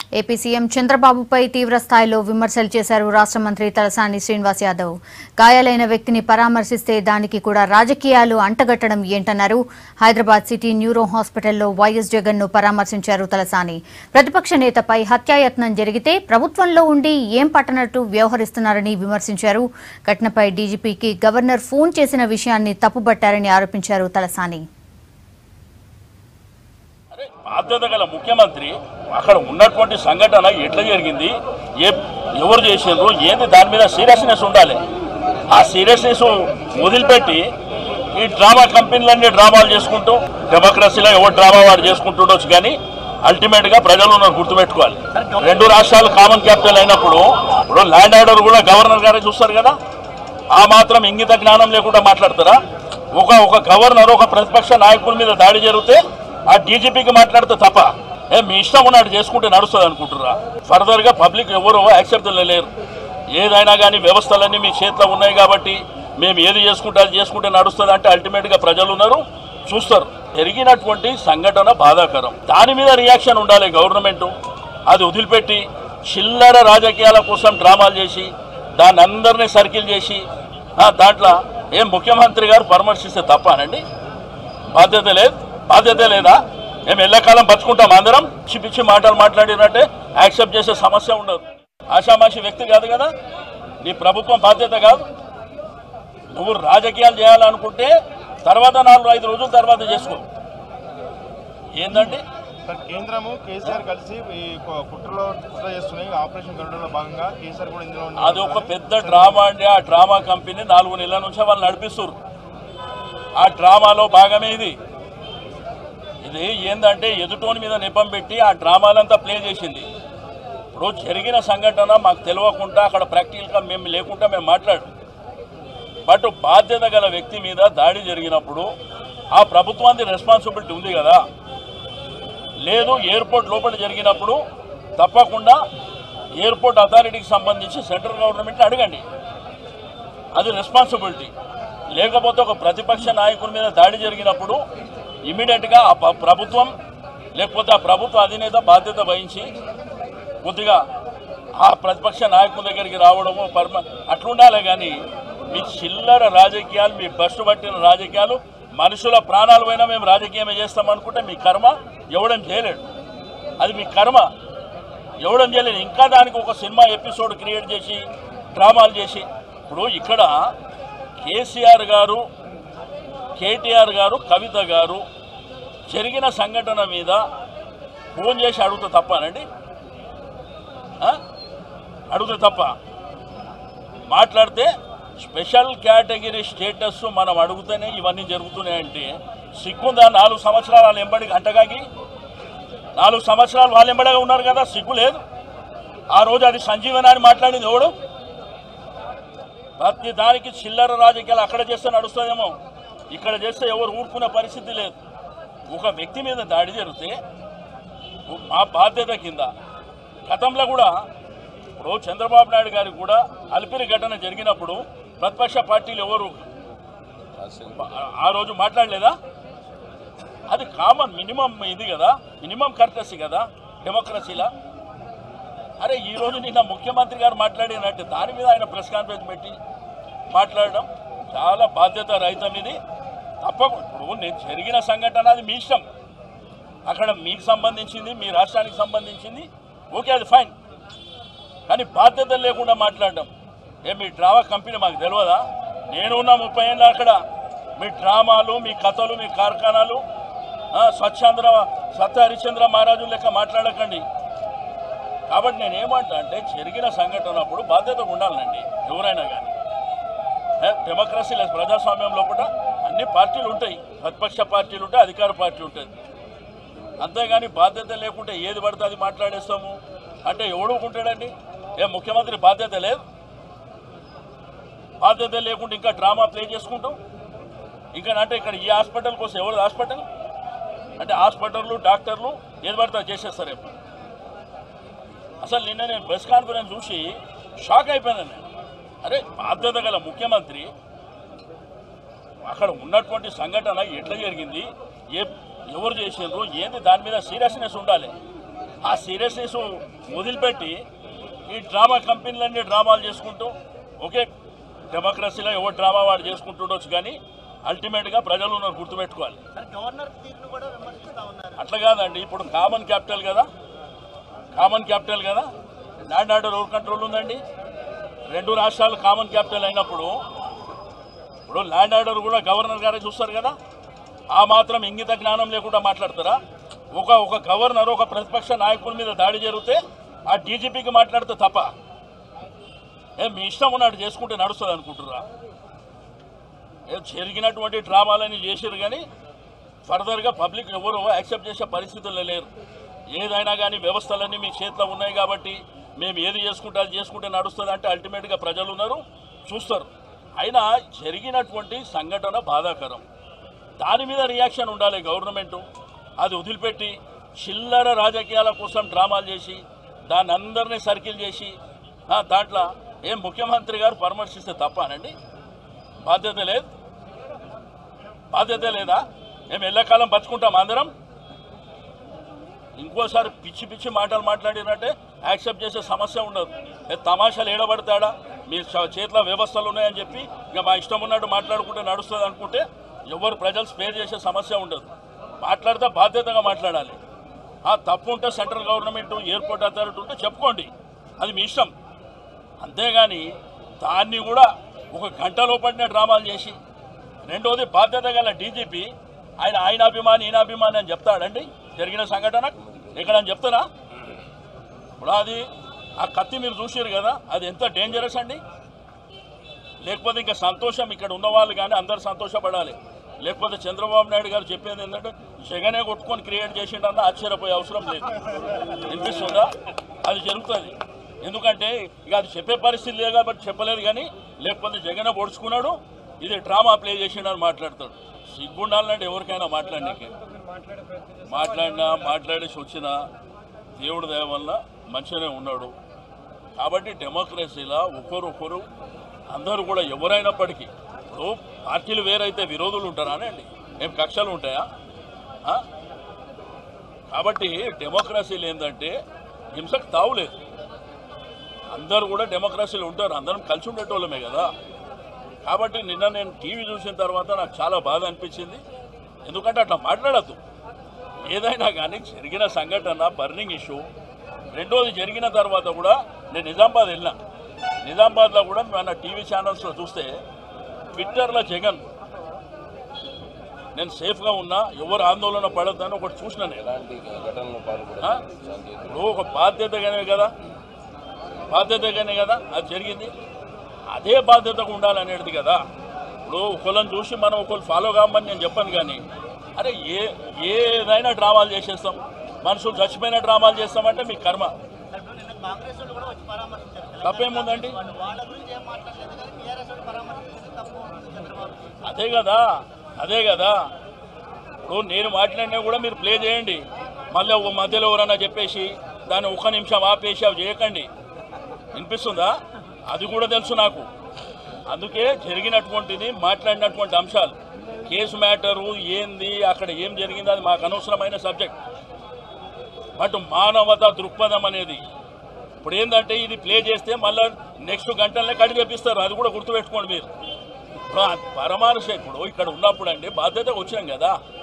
AP CM చంద్రబాబుపై తీవ్ర స్థాయిలో విమర్శలు చేశారు రాష్ట్ర మంత్రి తలసాని శ్రీనివాస్ యాదవ్ గాయాలైన వ్యక్తిని పరామర్శిస్తే దానికి కూడా రాజకీయాలు అంటగట్టడం ఏంటన్నారు హైదరాబాద్ సిటీ న్యూరో హాస్పిటల్లో వైఎస్ జగన్ ను పరామర్శించారు తలసాని ప్రతిపక్ష నేతపై హత్యాయత్నం జరిగితే ప్రభుత్వంలో ఉండి ఏం పట్టనట్టు వ్యవహరిస్తున్నారని విమర్శించారు ఘటనపై డీజీపీకి గవర్నర్ ఫోన్ చేసిన విషయాన్ని తప్పుబట్టారని ఆరోపించారు తలసాని అరే బాధ్యత గల ముఖ్యమంత్రి అక్కడ ఉన్నటువంటి సంఘటన ఎట్లా జరిగింది ఏ ఎవరు చేసిండ్రు ఏంది దాని మీద సీరియస్నెస్ ఉండాలి ఆ సీరియస్నెస్ వదిలిపెట్టి ఈ డ్రామా కంపెనీలన్నీ డ్రామాలు చేసుకుంటూ డెమోక్రసీలో ఎవరు డ్రామా వాడు చేసుకుంటుండొచ్చు కానీ అల్టిమేట్ గా ప్రజలు ఉన్నారు గుర్తుపెట్టుకోవాలి రెండు రాష్ట్రాలు కామన్ క్యాపిటల్ అయినప్పుడు ఇప్పుడు ల్యాండ్ ఆర్డర్ కూడా గవర్నర్ గారే చూస్తారు కదా ఆ మాత్రం ఇంగిత జ్ఞానం లేకుండా మాట్లాడతారా ఒక ఒక గవర్నర్ ఒక ప్రతిపక్ష నాయకుల మీద దాడి జరిగితే ఆ డీజీపీకి మాట్లాడితే తప్ప ఏ మీ ఇష్టం ఉన్నట్టు చేసుకుంటే నడుస్తుంది అనుకుంటున్నారా ఫర్దర్ గా పబ్లిక్ ఎవరు యాక్సెప్ట్ లేరు ఏదైనా కానీ వ్యవస్థలన్నీ మీ చేతిలో ఉన్నాయి కాబట్టి మేము ఏది చేసుకుంటే అది చేసుకుంటే నడుస్తుంది అంటే అల్టిమేట్ గా ప్రజలు ఉన్నారు చూస్తారు జరిగినటువంటి సంఘటన బాధాకరం దాని మీద రియాక్షన్ ఉండాలి గవర్నమెంట్ అది వదిలిపెట్టి చిల్లర రాజకీయాల కోసం డ్రామాలు చేసి దాన్ని అందరినీ సర్కిల్ చేసి ఆ, దాంట్లో ఏం ముఖ్యమంత్రి గారు పరామర్శిస్తే తప్పానండి బాధ్యత లేదు బాధ్యత లేదా మేము ఎల్లకాలం బతుకుంటాం అందరం పిచ్చి పిచ్చి మాటలు మాట్లాడినట్టే యాక్సెప్ట్ చేసే సమస్య ఉండదు ఆషామాషి వ్యక్తి కాదు కదా నీ ప్రభుత్వం బాధ్యత కాదు నువ్వు రాజకీయాలు చేయాలనుకుంటే తర్వాత నాలుగు ఐదు రోజుల తర్వాత చేసుకో ఏందండి సార్ కేంద్రము కేసీఆర్ కలిసి ఈ కు- కుట్రలో కుట్ర చేస్తున్నాయి ఆపరేషన్ గరుడలో భాగంగా కేసీఆర్ కూడా ఇందులో ఉన్నారు అది ఒక పెద్ద డ్రామా అండి ఆ డ్రామా కంపెనీ నాలుగు నెలల నుంచి వాళ్ళు నడిపిస్తారు ఆ డ్రామాలో భాగమే ఇది ఇది ఏంటంటే ఎదుటోని మీద నెపం పెట్టి ఆ డ్రామాలంతా ప్లే చేసింది ఇప్పుడు జరిగిన సంఘటన మాకు తెలియకుండా అక్కడ ప్రాక్టికల్గా మేము లేకుండా మేము మాట్లాడు బట్ బాధ్యత గల వ్యక్తి మీద దాడి జరిగినప్పుడు ఆ ప్రభుత్వానికి రెస్పాన్సిబిలిటీ ఉంది కదా లేదు ఎయిర్పోర్ట్ లోపల జరిగినప్పుడు తప్పకుండా ఎయిర్పోర్ట్ అథారిటీకి సంబంధించి సెంట్రల్ గవర్నమెంట్ని అడగండి అది రెస్పాన్సిబిలిటీ లేకపోతే ఒక ప్రతిపక్ష నాయకుడి మీద దాడి జరిగినప్పుడు ఇమీడియట్గా ఆ ప- ప్రభుత్వం లేకపోతే ఆ ప్రభుత్వ అధినేత బాధ్యత వహించి కొద్దిగా ఆ ప్రతిపక్ష నాయకుల దగ్గరికి రావడము పర్మ అట్లుండాలి కానీ మీ చిల్లర రాజకీయాలు మీ బస్సు పట్టిన రాజకీయాలు మనుషుల ప్రాణాలు పోయినా మేము రాజకీయమే చేస్తాం అనుకుంటే మీ కర్మ ఎవడం చేయలేడు అది మీ కర్మ ఎవడం చేయలేదు ఇంకా దానికి ఒక సినిమా ఎపిసోడ్ క్రియేట్ చేసి డ్రామాలు చేసి ఇప్పుడు ఇక్కడ కేసీఆర్ గారు కేటీఆర్ గారు కవిత గారు జరిగిన సంఘటన మీద ఫోన్ చేసి అడుగుతా తప్పానండి ఆ? అడుగుతా తప్ప మాట్లాడితే స్పెషల్ కేటగిరీ స్టేటస్ మనం అడుగుతూనే ఇవన్నీ జరుగుతున్నాయంటే సిగ్గుందా నాలుగు సంవత్సరాలు వాళ్ళు ఎంబడి గంటగాకి నాలుగు సంవత్సరాలు వాళ్ళు ఎంబడిగా ఉన్నారు కదా సిగ్గు లేదు ఆ రోజు అది సంజీవన అని మాట్లాడింది ఎవడు ప్రతి దానికి చిల్లర రాజకీయాలు అక్కడ చేస్తే నడుస్తుందేమో ఇక్కడ చేస్తే ఎవరు ఊరుకునే పరిస్థితి లేదు ఒక వ్యక్తి మీద దాడి జరిగితే మా బాధ్యత కింద గతంలో కూడా ఇప్పుడు చంద్రబాబు నాయుడు గారికి కూడా అలిపిరి ఘటన జరిగినప్పుడు ప్రతిపక్ష పార్టీలు ఎవరు ఆ రోజు మాట్లాడలేదా అది కామన్ మినిమం ఇది కదా మినిమం కర్టసీ కదా డెమోక్రసీలా అరే ఈ రోజు నిన్న ముఖ్యమంత్రి గారు మాట్లాడినట్టు దాని మీద ఆయన ప్రెస్ కాన్ఫరెన్స్ పెట్టి మాట్లాడడం చాలా బాధ్యత రహితం ఇది తప్పకుండా ఇప్పుడు నేను జరిగిన సంఘటన అది మీ ఇష్టం అక్కడ మీకు సంబంధించింది మీ రాష్ట్రానికి సంబంధించింది ఓకే అది ఫైన్ కానీ బాధ్యత లేకుండా మాట్లాడడం ఏ మీ డ్రామా కంపెనీ మాకు తెలియదా నేను ఉన్న ముప్పై ఏళ్ళు అక్కడ మీ డ్రామాలు మీ కథలు మీ కార్ఖానాలు ఆ, స్వచ్ఛంద్ర సత్య హరిశ్చంద్ర మహారాజు లెక్క మాట్లాడకండి కాబట్టి నేను ఏమంటా అంటే జరిగిన సంఘటన అప్పుడు బాధ్యత ఉండాలండి ఎవరైనా కానీ డెమోక్రసీ లేదు ప్రజాస్వామ్యం లోపల అన్ని పార్టీలు ఉంటాయి ప్రతిపక్ష పార్టీలు ఉంటాయి అధికార పార్టీ ఉంటుంది అంతేగాని బాధ్యత లేకుంటే ఏది పడితే అది మాట్లాడేస్తాము అంటే ఎవడుకుంటాడండి ఏ ముఖ్యమంత్రి బాధ్యత లేదు బాధ్యత లేకుండా ఇంకా డ్రామా ప్లే చేసుకుంటాం ఇంకా అంటే ఇక్కడ ఈ హాస్పిటల్ కోసం ఎవరు హాస్పిటల్ అంటే హాస్పిటల్లు డాక్టర్లు ఏది పడితే అది చేసేస్తారేమో అసలు నిన్న నేను ప్రెస్ కాన్ఫరెన్స్ చూసి షాక్ అయిపోయాను నేను అరే బాధ్యత గల ముఖ్యమంత్రి అక్కడ ఉన్నటువంటి సంఘటన ఎట్లా జరిగింది ఏ ఎవరు చేసిండ్రు ఏంది దాని మీద సీరియస్నెస్ ఉండాలి ఆ సీరియస్నెస్ వదిలిపెట్టి ఈ డ్రామా కంపెనీలన్నీ డ్రామాలు చేసుకుంటూ ఒకే డెమోక్రసీలో ఎవరు డ్రామా వాడు చేసుకుంటుండొచ్చు కానీ అల్టిమేట్గా ప్రజలు ఉన్నారు గుర్తుపెట్టుకోవాలి గవర్నర్ తీరును కూడా విమర్శిస్తా ఉన్నారు అట్లా కాదండి ఇప్పుడు కామన్ క్యాపిటల్ కదా కామన్ క్యాపిటల్ కదా ల్యాండ్ ఆర్డర్ ఎవరు కంట్రోల్ ఉందండి రెండు రాష్ట్రాలు కామన్ క్యాపిటల్ అయినప్పుడు ఇప్పుడు ల్యాండ్ ఆర్డర్ కూడా గవర్నర్ గారే చూస్తారు కదా ఆ మాత్రం ఇంగిత జ్ఞానం లేకుండా మాట్లాడతారా ఒక ఒక గవర్నర్ ఒక ప్రతిపక్ష నాయకుల మీద దాడి జరిగితే ఆ డీజీపీకి మాట్లాడితే తప్ప ఏ మీ ఇష్టం ఉన్నట్టు చేసుకుంటే నడుస్తుంది అనుకుంటురా ఏ జరిగినటువంటి డ్రామాలని చేసారు కానీ ఫర్దర్గా పబ్లిక్ ఎవరు యాక్సెప్ట్ చేసే పరిస్థితుల్లో లేరు ఏదైనా కానీ వ్యవస్థలన్నీ మీ చేతిలో ఉన్నాయి కాబట్టి మేము ఏది చేసుకుంటే అది చేసుకుంటే నడుస్తుంది అంటే అల్టిమేట్గా ప్రజలు ఉన్నారు చూస్తారు అయినా జరిగినటువంటి సంఘటన బాధాకరం దాని మీద రియాక్షన్ ఉండాలి గవర్నమెంట్ అది వదిలిపెట్టి చిల్లర రాజకీయాల కోసం డ్రామాలు చేసి దాన్ని అందరినీ సర్కిల్ చేసి ఆ, దాంట్లో ఏం ముఖ్యమంత్రి గారు పరామర్శిస్తే తప్పానండి బాధ్యత లేదు బాధ్యత లేదా మేము ఎల్లకాలం బతుకుంటాం అందరం ఇంకోసారి పిచ్చి పిచ్చి మాటలు మాట్లాడినట్టే యాక్సెప్ట్ చేసే సమస్య ఉండదు ఏ తమాషాలు ఏడబడతాడా మీ చ- చేతిలో వ్యవస్థలు ఉన్నాయని చెప్పి ఇక మా ఇష్టం ఉన్నట్టు మాట్లాడుకుంటే నడుస్తుంది అనుకుంటే ఎవరు ప్రజలు స్పేర్ చేసే సమస్య ఉండదు మాట్లాడితే బాధ్యతగా మాట్లాడాలి ఆ తప్పు ఉంటే సెంట్రల్ గవర్నమెంట్ ఎయిర్పోర్ట్ అథారిటీ ఉంటే చెప్పుకోండి అది మీ ఇష్టం అంతేగాని దాన్ని కూడా ఒక గంట లోపలనే డ్రామాలు చేసి రెండోది బాధ్యత గల డీజీపీ ఆయన ఆయన అభిమాని ఈయన అభిమాని అని చెప్తాడండి జరిగిన సంఘటన ఎక్కడని చెప్తారా ఇప్పుడు అది ఆ కత్తి మీరు చూసారు కదా అది ఎంత డేంజరస్ అండి లేకపోతే ఇంకా సంతోషం ఇక్కడ ఉన్న వాళ్ళు కానీ అందరు సంతోషపడాలి లేకపోతే చంద్రబాబు నాయుడు గారు చెప్పేది ఏంటంటే జగనే కొట్టుకొని క్రియేట్ చేసిండన్న ఆశ్చర్యపోయే అవసరం లేదు వినిపిస్తుందా అది జరుగుతుంది ఎందుకంటే ఇక అది చెప్పే పరిస్థితి లేదు కాబట్టి చెప్పలేదు కానీ లేకపోతే జగనే పొడుచుకున్నాడు ఇది డ్రామా ప్లే చేసిండని మాట్లాడతాడు సిగ్గుండాలంటే ఎవరికైనా మాట్లాడడానికి మాట్లాడినా మాట్లాడేసి వచ్చినా దేవుడి దయ వల్ల మంచిగానే ఉన్నాడు కాబట్టి డెమోక్రసీలో ఒకరొకరు అందరూ కూడా ఎవరైనప్పటికీ ఇప్పుడు పార్టీలు వేరైతే విరోధులు ఉంటారా అండి ఏం కక్షలు ఉంటాయా ఆ? కాబట్టి డెమోక్రసీలు ఏంటంటే హింసకు తావులేదు అందరూ కూడా డెమోక్రసీలు ఉంటారు అందరం కలిసి ఉండేటోళ్ళమే కదా కాబట్టి నిన్న నేను టీవీ చూసిన తర్వాత నాకు చాలా బాధ అనిపించింది ఎందుకంటే అట్లా మాట్లాడద్దు ఏదైనా కానీ జరిగిన సంఘటన బర్నింగ్ ఇష్యూ రెండోది జరిగిన తర్వాత కూడా నేను నిజామాబాద్ వెళ్ళినా నిజామాబాద్లో కూడా మన టీవీ ఛానల్స్లో చూస్తే ట్విట్టర్లో జగన్ నేను సేఫ్గా ఉన్నా ఎవరు ఆందోళన పడొద్దని ఒకటి చూసిన నేను ఎలాంటి ఘటనలో పాల్గొనడం ఆ? ఇప్పుడు ఒక బాధ్యతగానే కదా బాధ్యతగానే కదా అది జరిగింది అదే బాధ్యతగా ఉండాలనేది కదా ఇప్పుడు ఒకళ్ళని చూసి మనం ఒకళ్ళు ఫాలో కామని నేను చెప్పాను కానీ అరే ఏ ఏదైనా డ్రామాలు చేసేస్తాం మనుషులు చచ్చిపోయిన డ్రామాలు చేస్తామంటే మీ కర్మ ఇప్పుడు నిన్న కాంగ్రెస్ వాళ్ళు కూడా వచ్చి పరామర్శించారు తప్పేముందండి వాళ్ళు వాళ్ళ గురించి ఏం మాట్లాడలేదు కానీ టీఆర్ఎస్ వాళ్ళు పరామర్శించింది తప్పు ఉంటుంది చంద్రబాబు అదే కదా అదే కదా ఇప్పుడు నేను మాట్లాడినా కూడా మీరు ప్లే చేయండి మళ్ళీ ఒక మధ్యలో ఎవరన్నా చెప్పేసి దాన్ని ఒక్క నిమిషం ఆపేసి అవి చేయకండి వినిపిస్తుందా అది కూడా తెలుసు నాకు అందుకే జరిగినటువంటిది మాట్లాడినటువంటి అంశాలు కేసు మ్యాటరు ఏంది అక్కడ ఏం జరిగింది అది మాకు అనవసరమైన సబ్జెక్ట్ బట్ మానవత దృక్పథం అనేది ఇప్పుడు ఏంటంటే ఇది ప్లే చేస్తే మళ్ళీ నెక్స్ట్ గంటలనే కడి చేపిస్తారు అది కూడా గుర్తుపెట్టుకోండి మీరు ఇప్పుడు ఆ పరమానుష ఇప్పుడు ఇక్కడ ఉన్నప్పుడు అండి బాధ్యతగా వచ్చాం కదా